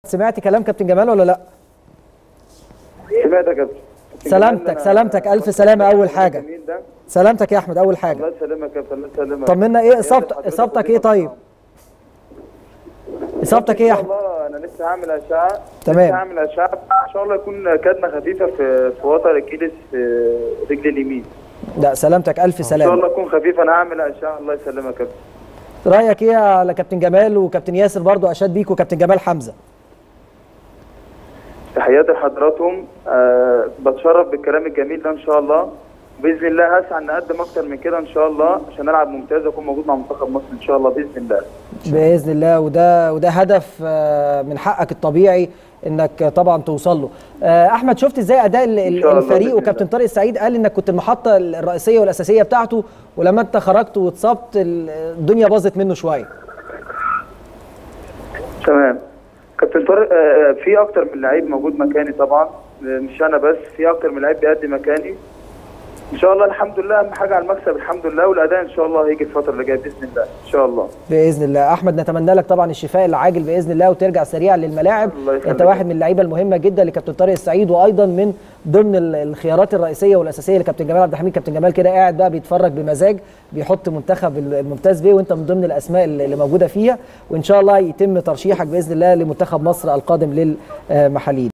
سمعت كلام كابتن جمال ولا لا سمعت يا كابتن سلامتك سلامتك الف سلامه اول حاجه الجميل ده سلامتك يا احمد اول حاجه الله يسلمك يا كابتن الله يسلمك طمنا ايه اصابتك حضرتك اصابتك ايه طيب اصابتك ايه يا ان شاء احمد الله انا لسه هعمل اشعه تمام. لسه هعمل اشعه ان شاء الله يكون كدمه خفيفه في في وتر الكيلس في رجل اليمين لا سلامتك الف ان شاء سلامه الله يكون خفيف انا هعمل اشعه الله يسلمك يا كابتن رايك ايه على كابتن جمال وكابتن ياسر برضو اشاد بيك وكابتن جمال حمزه تحياتي لحضراتهم أه بتشرف بالكلام الجميل ده ان شاء الله باذن الله هسعى ان اقدم اكتر من كده ان شاء الله عشان العب ممتاز واكون موجود مع منتخب مصر ان شاء الله باذن الله باذن الله وده وده هدف آه، من حقك الطبيعي انك طبعا توصل له آه، احمد شفت ازاي اداء ال- ال- شاء الله الفريق بإذن وكابتن الله. طارق السعيد قال انك كنت المحطه الرئيسيه والاساسيه بتاعته ولما انت خرجت واتصبت ال- الدنيا باظت منه شويه تمام كابتن طارق آه، في اكتر من لعيب موجود مكاني طبعا آه، مش انا بس في اكتر من لعيب بيأدي مكاني ان شاء الله الحمد لله اهم حاجه على المكسب الحمد لله والاداء ان شاء الله هيجي الفتره اللي جايه باذن الله ان شاء الله باذن الله احمد نتمنى لك طبعا الشفاء العاجل باذن الله وترجع سريعا للملاعب الله يخليك. انت واحد من اللعيبه المهمه جدا لكابتن طارق السعيد وايضا من ضمن ال- الخيارات الرئيسيه والاساسيه لكابتن جمال عبد الحميد كابتن جمال كده قاعد بقى بيتفرج بمزاج بيحط منتخب ال- الممتاز بيه وانت من ضمن الاسماء اللي اللي موجوده فيها وان شاء الله يتم ترشيحك باذن الله لمنتخب مصر القادم للمحاليل